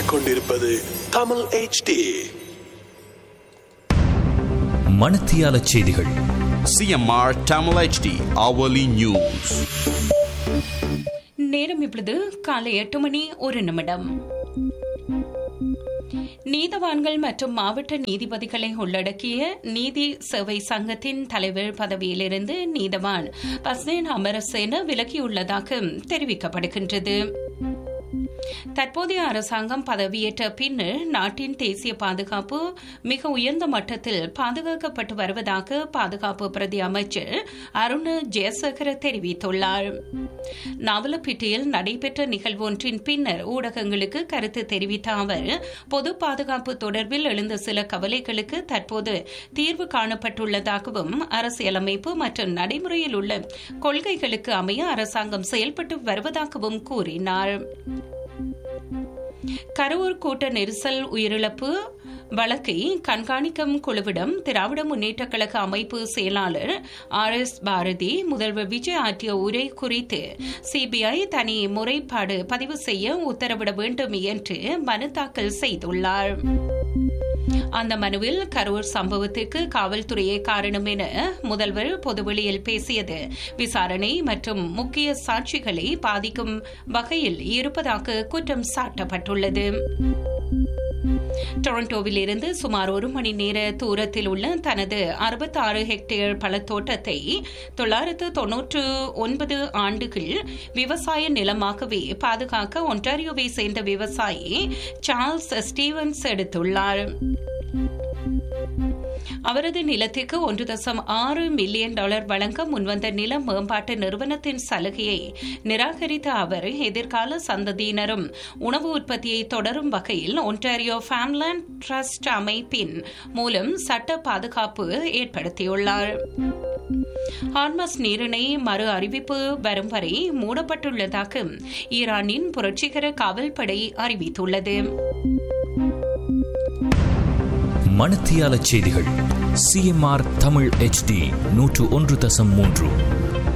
கேட்டுக்கொண்டிருப்பது தமிழ் HD மணத்தியால செய்திகள் CMR Tamil HD hourly news. நேரம் இப்பொழுது காலை எட்டு மணி ஒரு நிமிடம் நீதவான்கள் மற்றும் மாவட்ட நீதிபதிகளை உள்ளடக்கிய நீதி சேவை சங்கத்தின் தலைவர் பதவியிலிருந்து நீதவான் பஸ்னேன் அமரசேன விலகியுள்ளதாக தெரிவிக்கப்படுகின்றது தற்போதைய அரசாங்கம் பதவியேற்ற பின்னர் நாட்டின் தேசிய பாதுகாப்பு மிக உயர்ந்த மட்டத்தில் பாதுகாக்கப்பட்டு வருவதாக பாதுகாப்பு பிரதி அமைச்சர் அருண் ஜெயசேகர தெரிவித்துள்ளார் நாவலப்பிட்டியில் நடைபெற்ற நிகழ்வொன்றின் பின்னர் ஊடகங்களுக்கு கருத்து தெரிவித்த அவர் பொது பாதுகாப்பு தொடர்பில் எழுந்த சில கவலைகளுக்கு தற்போது தீர்வு காணப்பட்டுள்ளதாகவும் அரசியலமைப்பு மற்றும் நடைமுறையில் உள்ள கொள்கைகளுக்கு அமைய அரசாங்கம் செயல்பட்டு வருவதாகவும் கூறினார் கரூர் கூட்ட நெரிசல் உயிரிழப்பு வழக்கை கண்காணிக்கும் குழுவிடம் திராவிட முன்னேற்றக் கழக அமைப்பு செயலாளர் ஆர் எஸ் பாரதி முதல்வர் விஜய் ஆற்றிய உரை குறித்து சிபிஐ தனி முறைப்பாடு பதிவு செய்ய உத்தரவிட வேண்டும் என்று மனு தாக்கல் செய்துள்ளார் அந்த மனுவில் கரூர் சம்பவத்திற்கு காவல்துறையே காரணம் என முதல்வர் பொதுவெளியில் பேசியது விசாரணை மற்றும் முக்கிய சாட்சிகளை பாதிக்கும் வகையில் இருப்பதாக குற்றம் சாட்டப்பட்டுள்ளது டொரண்டோவில் இருந்து சுமார் ஒரு மணி நேர தூரத்தில் உள்ள தனது அறுபத்தி ஆறு ஹெக்டேர் பழத்தோட்டத்தை தொள்ளாயிரத்து தொன்னூற்று ஒன்பது ஆண்டுகள் விவசாய நிலமாகவே பாதுகாக்க ஒன்டாரியோவை சேர்ந்த விவசாயி சார்ல்ஸ் ஸ்டீவன்ஸ் எடுத்துள்ளார் அவரது நிலத்திற்கு ஒன்று தசம் ஆறு மில்லியன் டாலர் வழங்க முன்வந்த நில மேம்பாட்டு நிறுவனத்தின் சலுகையை நிராகரித்த அவர் எதிர்கால சந்ததியினரும் உணவு உற்பத்தியை தொடரும் வகையில் ஒன்டாரியோ ஃபேம்லேண்ட் ட்ரஸ்ட் அமைப்பின் மூலம் சட்ட பாதுகாப்பு ஏற்படுத்தியுள்ளார் ஹார்மஸ் நீரிணை மறு அறிவிப்பு வரும் வரை மூடப்பட்டுள்ளதாக ஈரானின் புரட்சிகர காவல்படை அறிவித்துள்ளது மணத்தியால செய்திகள் சிஎம்ஆர் தமிழ் HD நூற்று ஒன்று தசம் மூன்று